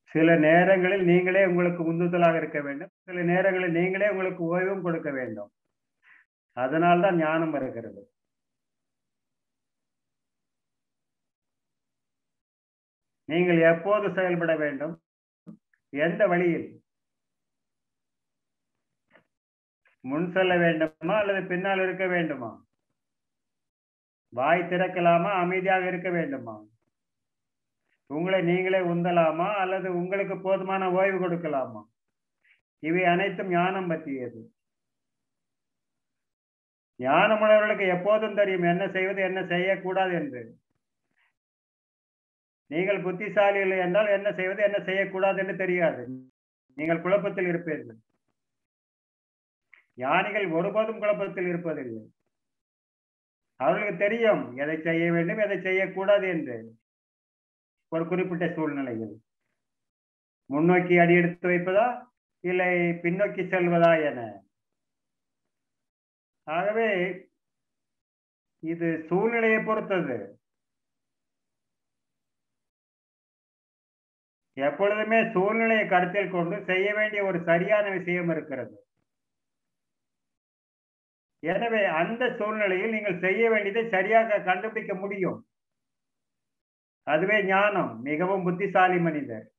சில நேரங்களில் நீங்களே உங்களுக்கு உந்துதலாக இருக்க வேண்டும் சில நேரங்களில் நீங்களே உங்களுக்கு ஓய்வும் கொடுக்க வேண்டும் அதனால்தான் ஞானம் வருகிறது நீங்கள் எப்போது செயல்பட வேண்டும் எந்த வழியில் முன் செல்ல வேண்டுமா அல்லது பின்னால் இருக்க வேண்டுமா வாய் திறக்கலாமா அமைதியாக இருக்க வேண்டுமா உங்களை நீங்களே உந்தலாமா அல்லது உங்களுக்கு போதுமான ஓய்வு கொடுக்கலாமா இவை அனைத்தும் ஞானம் பற்றியது ஞானமுள்ளவர்களுக்கு எப்போதும் தெரியும் என்ன செய்வது என்ன செய்யக்கூடாது என்று நீங்கள் புத்திசாலி இல்லை என்றால் என்ன செய்வது என்ன செய்யக்கூடாது என்று தெரியாது நீங்கள் குழப்பத்தில் இருப்பீர்கள் ஞானிகள் ஒருபோதும் குழப்பத்தில் இருப்பதில்லை அவர்களுக்கு தெரியும் எதை செய்ய வேண்டும் எதை செய்யக்கூடாது என்று ஒரு குறிப்பிட்ட சூழ்நிலையில் முன்னோக்கி அடி எடுத்து வைப்பதா இல்லை பின்னோக்கி செல்வதா என ஆகவே இது சூழ்நிலையை பொறுத்தது எப்பொழுதுமே சூழ்நிலையை கருத்தில் கொண்டு செய்ய வேண்டிய ஒரு சரியான விஷயம் இருக்கிறது எனவே அந்த சூழ்நிலையில் நீங்கள் செய்ய வேண்டியதை சரியாக கண்டுபிடிக்க முடியும் அதுவே ஞானம் மிகவும் புத்திசாலி மனிதர்